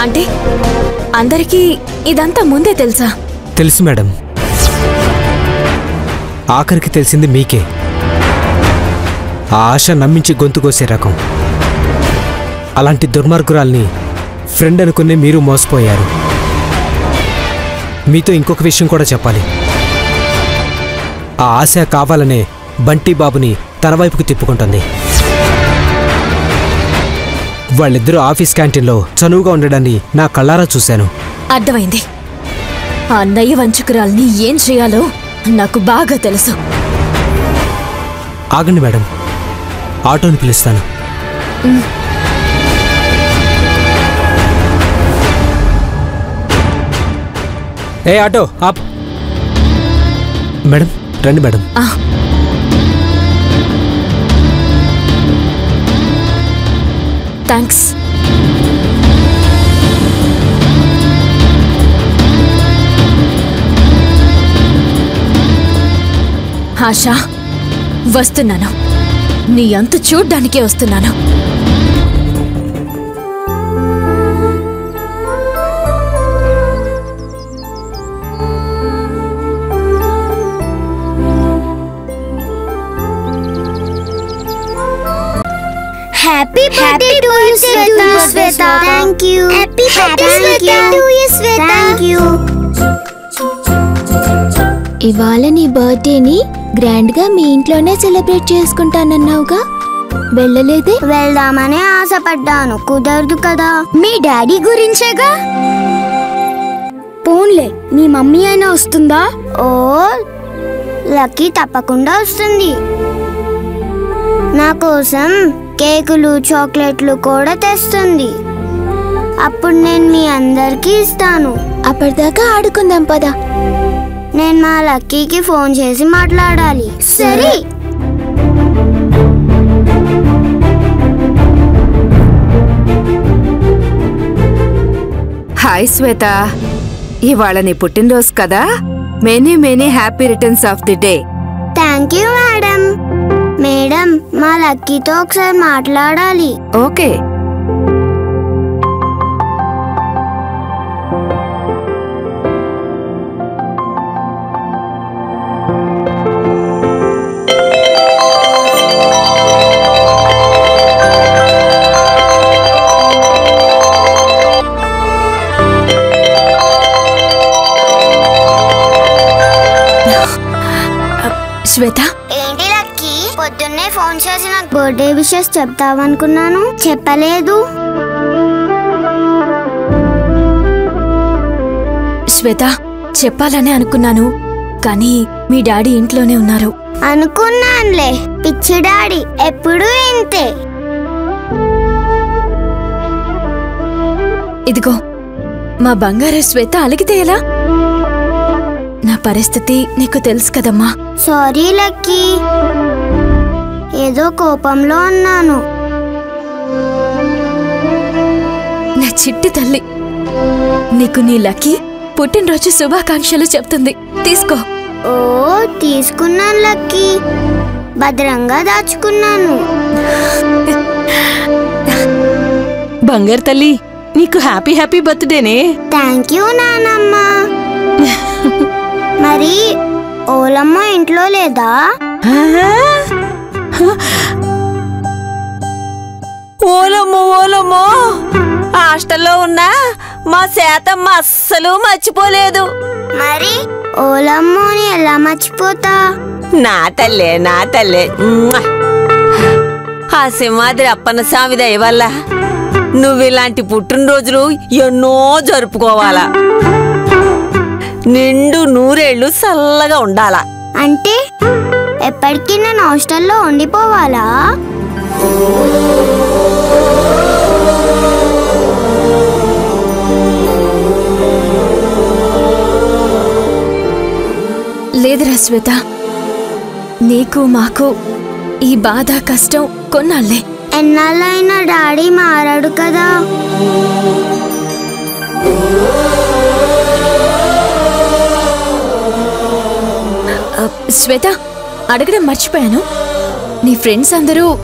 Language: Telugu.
అంటే అందరికీ ఇదంతా ముందే తెలుసా తెలుసు మేడం ఆఖరికి తెలిసింది మీకే ఆ ఆశ నమ్మించి గొంతు కోసే రకం అలాంటి దుర్మార్గురాల్ని ఫ్రెండ్ అనుకునే మీరు మోసపోయారు మీతో ఇంకొక విషయం కూడా చెప్పాలి ఆ ఆశ కావాలనే బంటి బాబుని తన వైపుకు తిప్పుకుంటుంది వాళ్ళిద్దరూ ఆఫీస్ క్యాంటీన్లో చనువుగా ఉండడాన్ని నా కళ్ళారా చూశాను అర్థమైంది ఆ అన్నయ్య వంచుకురాల్ని ఏం చేయాలో నాకు బాగా తెలుసు ఆగండి మేడం ఆటోని పిలుస్తాను ఏ ఆటో ఆప్ మేడం రండి మేడం ఆ. థ్యాంక్స్ ఆశా వస్తున్నాను నీ అంతు చూడ్డానికే వస్తున్నాను Happy birthday to you, Sweta. Sweta. Thank you. Happy birthday to you, Sweta. Thank you. ఇవాళ నీ బర్త్డేని గ్రాండ్ గా మీ ఇంట్లోనే సెలబ్రేట్ చేసుకుంటానన్నావుగా వెళ్ళలేదే వెళ్దామని ఆశపడ్డాను కుదరదు కదా మీ డాడీ గురించేగా పోన్లే మీ మమ్మీ అయినా వస్తుందా ఓ లక్కీ తప్పకుండా వస్తుంది నా కోసం కేకులు చాక్లెట్లు కూడా తెస్తుంది అప్పుడు నేను మీ అందరికీ ఇస్తాను అప్పటిదాకా ఆడుకుందాం పదా నేను మా లక్కీకి ఫోన్ చేసి మాట్లాడాలి సరే హాయ్ శ్వేత ఇవాళ నీ పుట్టినరోజు కదా many many happy returns of the day thank you madam madam మా లక్కీతో ఒకసారి మాట్లాడాలి ఓకే శ్వేత ఏంటి లక్కీ పొద్దున్నే ఫోన్ చేసి నాకు బర్త్డే విషెస్ చెప్తావనుకున్నాను చెప్పలేదు శ్వేత చెప్పాలనే అనుకున్నాను కానీ మీ డాడీ ఇంట్లోనే ఉన్నారు అనుకున్నానులే పిచ్చి డాడీ ఎప్పుడూ ఇంతే ఇదిగో మా బంగారు శ్వేత అలిగితే ఎలా నా పరిస్థితి నీకు తెలుసు కదమ్మా సారీ లక్కీ ఏదో కోపంలో ఉన్నాను నా చిట్టి తల్లి నీకు నీ లక్కీ పుట్టినరోజు శుభాకాంక్షలు చెప్తుంది తీసుకో ఓ తీసుకున్నాను లక్కీ భద్రంగా దాచుకున్నాను బంగారు తల్లి నీకు హ్యాపీ హ్యాపీ బర్త్డేనే థ్యాంక్ యూ నానమ్మ మరి ఓలమ్మ ఇంట్లో లేదా ఓలమ్మో ఓలమ్మో హాస్టల్లో ఉన్నా మా శాతమ్మ అస్సలు మర్చిపోలేదు మరి ఓలమ్మని ఎలా మర్చిపోతా నా తల్లే నా తల్లే మ్మ్. ఆ సింహాద్రి అప్పన్న స్వామి దయ వల్ల నువ్వు ఇలాంటి పుట్టినరోజులు ఎన్నో జరుపుకోవాలా నిండు నూరేళ్లు చల్లగా ఉండాలా అంటే ఎప్పటికీ నేను హాస్టల్లో ఉండిపోవాలా లేదురా శ్వేత నీకు మాకు ఈ బాధ కష్టం కొన్నాళ్ళే ఎన్నాళ్ళైనా డాడీ మారాడు కదా శ్వేత అడగడం మర్చిపోయాను నీ ఫ్రెండ్స్ అందరూ